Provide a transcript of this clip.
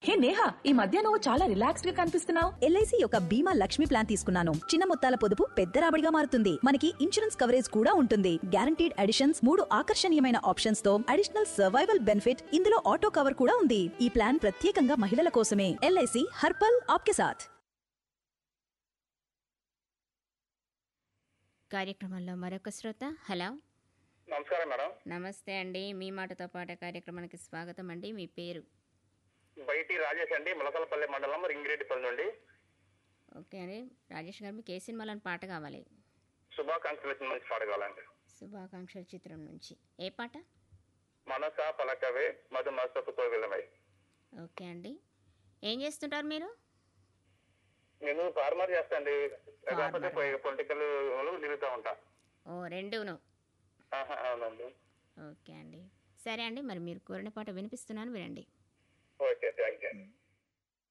హే నేహా ఈ మధ్య నువ్వు చాలా రిలాక్స్డ్ గా కనిపిస్తున్నావు ఎల్ఐసి యొక్క బీమా లక్ష్మి ప్లాన్ తీసుకున్నాను చిన్న మొత్తాల పొదుపు పెద్ద రాబడిగా మారుతుంది మనకి ఇన్సూరెన్స్ కవరేజ్ కూడా ఉంటుంది గ్యారంటీడ్ అడిషన్స్ మూడు ఆకర్షణీయమైన ఆప్షన్స్ తో అడిషనల్ సర్వైవల్ బెనిఫిట్ ఇందులో ఆటో కవర్ కూడా ఉంది ఈ ప్లాన్ ప్రత్యేకంగా మహిళల కోసమే ఎల్ఐసి హర్పల్ ఆప్కే సాథ్ కార్యక్రమంలో మరొక శ్రోత హలో నమస్కారం మేడం నమస్తే అండి మీ మాటతో పాటు కార్యక్రమానికి స్వాగతం అండి మీ పేరు బయటి రాజేష్ అండి ములకలపల్లి మండలం రింగిరెడ్డిపల్లి నుండి ఓకే అండి రాజేష్ గారు మీకు ఏ సినిమాలోని పాట కావాలి శుభాకాంక్షలు మంచి పాడగలండి శుభాకాంక్షల చిత్రం నుంచి ఏ పాట మనస పలకవే మధు మసపు తోవిలమై ఓకే అండి ఏం చేస్తుంటారు మీరు నేను ఫార్మర్ చేస్తాండి కాకపోతే Farmer. పొలిటికల్ తిరుగుతూ ఉంటా ఓ రెండును ఆహా, అవునండి ఓకే అండి సరే అండి మరి మీరు కోరిన పాట వినిపిస్తున్నాను వినండి ఓకే థ్యాంక్ యూ